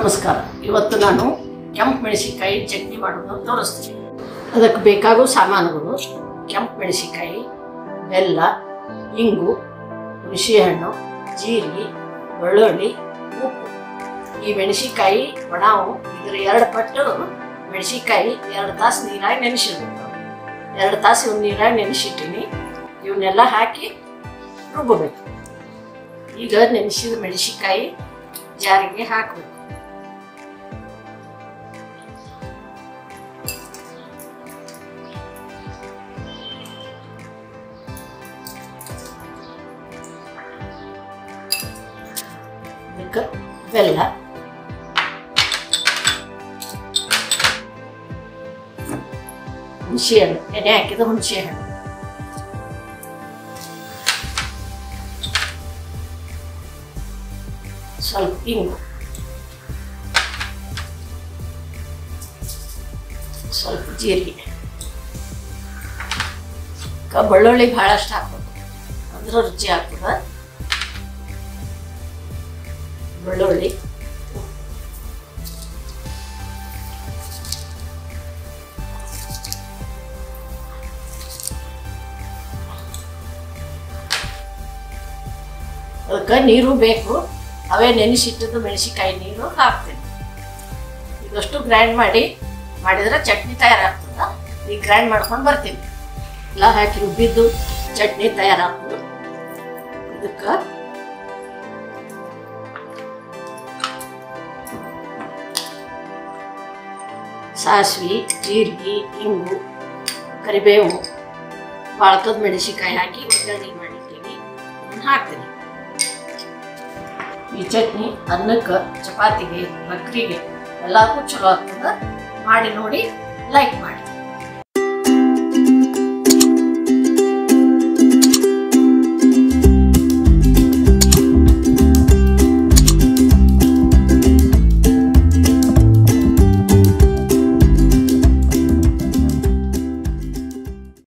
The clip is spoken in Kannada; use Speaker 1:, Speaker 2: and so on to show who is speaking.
Speaker 1: ನಮಸ್ಕಾರ ಇವತ್ತು ನಾನು ಕೆಂಪು ಮೆಣಸಿನಕಾಯಿ ಚಟ್ನಿ ಮಾಡೋದನ್ನು ತೋರಿಸ್ತೀನಿ ಅದಕ್ಕೆ ಬೇಕಾಗೋ ಸಾಮಾನುಗಳು ಕೆಂಪು ಮೆಣಸಿನಕಾಯಿ ಬೆಲ್ಲ ಇಂಗು ಹುಣಸೆಹಣ್ಣು ಜೀರಿಗೆ ಬೆಳ್ಳುಳ್ಳಿ ಉಪ್ಪು ಈ ಮೆಣಸಿನಕಾಯಿ ಒಣವು ಇದರ ಎರಡು ಪಟ್ಟು ಮೆಣಸಿನಕಾಯಿ ಎರಡು ತಾಸು ನೀರಾಗಿ ನೆನೆಸಿರ್ಬೇಕು ಎರಡು ತಾಸು ಇವ್ನ ನೀರಾಗಿ ನೆನೆಸಿಟ್ಟಿನಿ ಇವನ್ನೆಲ್ಲ ಹಾಕಿ ರುಬ್ಬಬೇಕು ಈಗ ನೆನೆಸಿದ ಮೆಣಸಿನಕಾಯಿ ಜಾರಿಗೆ ಹಾಕಬೇಕು ಅದಕ್ಕೆ ಬೆಲ್ಲ ಹುಣಸೆ ಹಣ್ಣು ಎಣ್ಣೆ ಹಾಕಿದ ಹುಣಸೆ ಹಣ್ಣು ಸ್ವಲ್ಪ ಇಂಗು ಸ್ವಲ್ಪ ಜೀರಿಗೆ ಕ ಬೆಳ್ಳುಳ್ಳಿ ಭಾಳಷ್ಟು ಹಾಕ್ಬೇಕು ಅಂದ್ರೆ ರುಚಿ ಆಗ್ತದ ಬೆಳ್ಳುಳ್ಳಿ ಅದಕ್ಕೆ ನೀರು ಬೇಕು ಅವೇ ನೆನೆಸಿಟ್ಟದ್ದು ಮೆಣಸಿಕಾಯಿ ನೀರು ಹಾಕ್ತೀನಿ ಇದಷ್ಟು ಗ್ರೈಂಡ್ ಮಾಡಿ ಮಾಡಿದ್ರೆ ಚಟ್ನಿ ತಯಾರಾಗ್ತದ ಈಗ ಗ್ರೈಂಡ್ ಮಾಡ್ಕೊಂಡು ಬರ್ತೀನಿ ಎಲ್ಲ ಹಾಕಿ ರುಬ್ಬಿದ್ದು ಚಟ್ನಿ ತಯಾರಾಗ್ತದೆ ಇದಕ್ಕೆ ಸಾಸಿವೆ ಜೀರಿಗೆ ಇಂಗು ಕರಿಬೇವು ಬಾಳ್ಕದ ಮೆಣಸಿಕಾಯಿ ಹಾಕಿ ಒಗ್ಗರಣೆ ಮಾಡಿದ್ದೀನಿ ಅದನ್ನ ಹಾಕ್ತೀನಿ ಈ ಚಟ್ನಿ ಅನ್ನಕ್ಕೆ ಚಪಾತಿಗೆ ಬಕ್ರಿಗೆ ಎಲ್ಲದಕ್ಕೂ ಚಲೋ ಆಗ್ತದೆ ಮಾಡಿ ನೋಡಿ ಲೈಕ್ ಮಾಡಿ